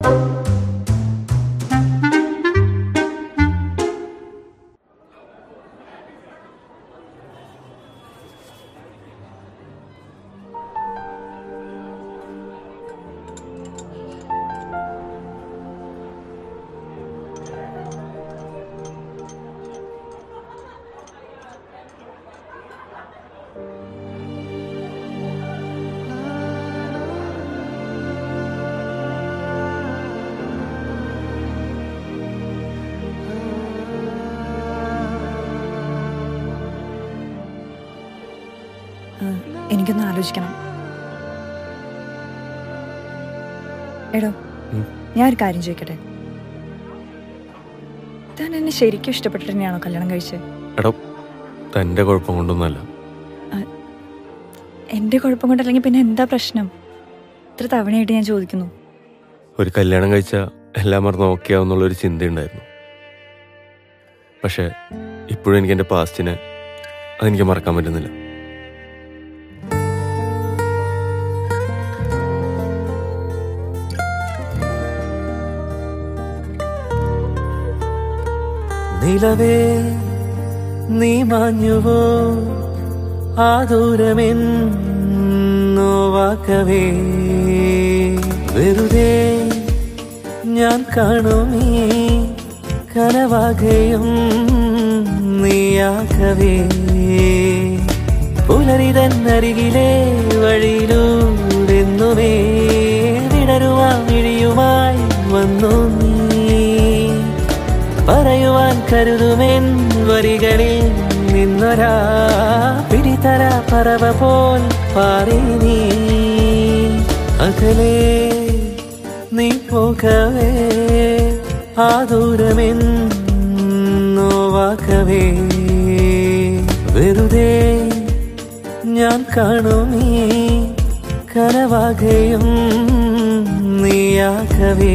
ആ, എനിക്കൊന്ന് ആലോചിക്കണം എടോ ഉം. ഞാൻ ഒരു കാര്യം ചോദിക്കട്ടെ താൻ എന്നെ ശരിക്കും ഇഷ്ടപ്പെട്ടിട്ട് തന്നെയാണോ കല്യാണം കഴിച്ചത് എടോ തൻ്റെ കുഴപ്പം കൊണ്ടൊന്നുമല്ല എന്റെ കുഴപ്പം കൊണ്ടല്ലെങ്കിൽ പിന്നെ എന്താ പ്രശ്നം ഇത്ര തവണയായിട്ട് ഞാൻ ചോദിക്കുന്നു ഒരു കല്യാണം കഴിച്ചാൽ എല്ലാം മറന്ന് ഓക്കെ ആവുന്നുള്ളൊരു ചിന്തയുണ്ടായിരുന്നു പക്ഷേ ഇപ്പോഴും എനിക്ക് എൻ്റെ പാസ്റ്റിനെ അതെനിക്ക് മറക്കാൻ പറ്റുന്നില്ല നിലവേ നീ മാഞ്ഞുവോ ആ ദൂരമെന്നോ വാക്കവേ വെറുതെ ഞാൻ കാണുമീ കനവാകയും നീയാക്കവേ പുലരിതന്നരികിലെ വഴിയിലൂടെന്നുമേ വിടരുവാ മിഴിയുമായി വന്നു നീ പറയുവാൻ കരുതുമെൻ വരികളിൽ നിന്നൊരാ പിടിതര പറവ പോൽ പാറി നീ അകലെ നീ പോകവേ ആ ദൂരമെന്നോ വാക്കവേ വെറുതെ ഞാൻ കാണുമീ കനവാകയും നീയാകവേ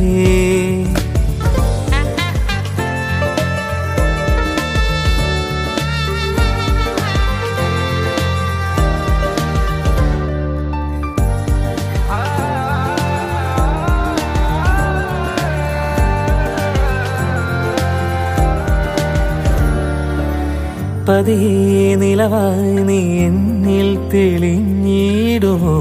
പതിയെ നിലവായി നീ എന്നിൽ തെളിഞ്ഞിടുമോ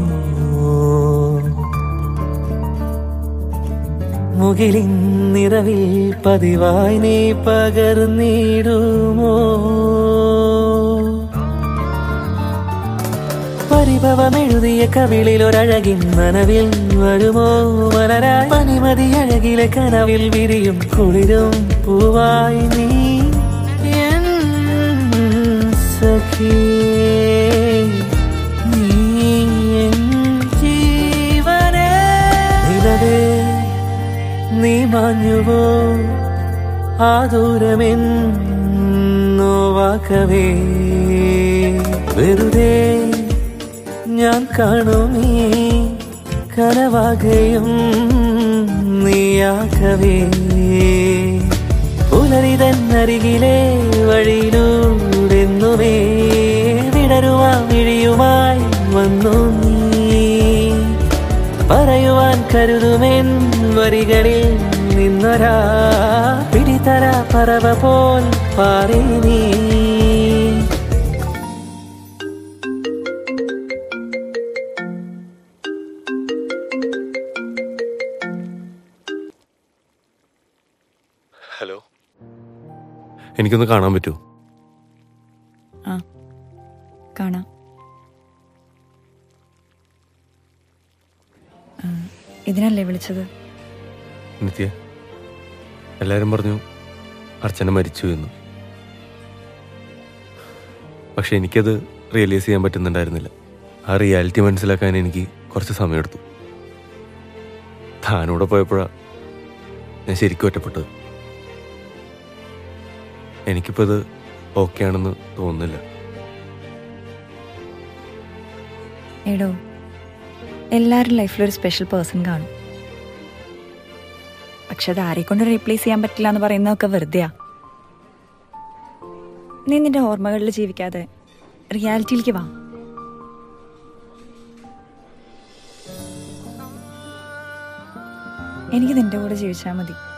മുകിലിൻ നിറവിൽ പതിവായി നീ പകർന്നിടുമോ പരിഭവമെഴുതിയ കവിളിൽ ഒരഴകിൻ നനവിൽ വരുമോ മലരായി പനിമതി അഴകിലെ കനവിൽ വിരിയും കുളിരും പൂവായി നീ എൻ സഖിയേ നീ എൻ ജീവനേ നിലവേ നീ മാഞ്ഞുവോ ആ ദൂരമെന്നോ വാക്കവേ വെറുതെ ഞാൻ കാണുമീ കനവാകയും നീയാകവേ പുലരിതന്നരികിലെ വഴിയിലൂടെന്നുമേ വിടരുവാ മിഴിയുമായി വന്നു നീ പറയുവാൻ കരുതുമെൻ വരികളിൽ നിന്നൊരാ പിടിതര പറവ പോൽ പാറി നീ ഹലോ എനിക്കൊന്ന് കാണാൻ പറ്റുമോ ആ കാണാം ആ, ഇതിനല്ലേ വിളിച്ചത് നിത്യ എല്ലാവരും പറഞ്ഞു അർച്ചന മരിച്ചു എന്ന് പക്ഷെ എനിക്കത് റിയലൈസ് ചെയ്യാൻ പറ്റുന്നുണ്ടായിരുന്നില്ല ആ റിയാലിറ്റി മനസ്സിലാക്കാൻ എനിക്ക് കുറച്ച് സമയമെടുത്തു താനൂടെ പോയപ്പോഴാണ് ഞാൻ ശരിക്കും ഒറ്റപ്പെട്ടത് എനിക്കിപ്പോൾ ഇത് ഓക്കെ ആണെന്ന് തോന്നുന്നില്ല എടോ എല്ലാവരും ലൈഫിൽ ഒരു സ്പെഷ്യൽ പേഴ്സൺ കാണും പക്ഷെ അത് ആരെ കൊണ്ട് റീപ്ലേസ് ചെയ്യാൻ പറ്റില്ല എന്ന് പറയുന്നതൊക്കെ വെറുതെയാ നീ നിന്റെ ഓർമ്മകളിൽ ജീവിക്കാതെ റിയാലിറ്റിയിലേക്ക് വാ എനിക്ക് നിന്റെ കൂടെ ജീവിച്ചാൽ മതി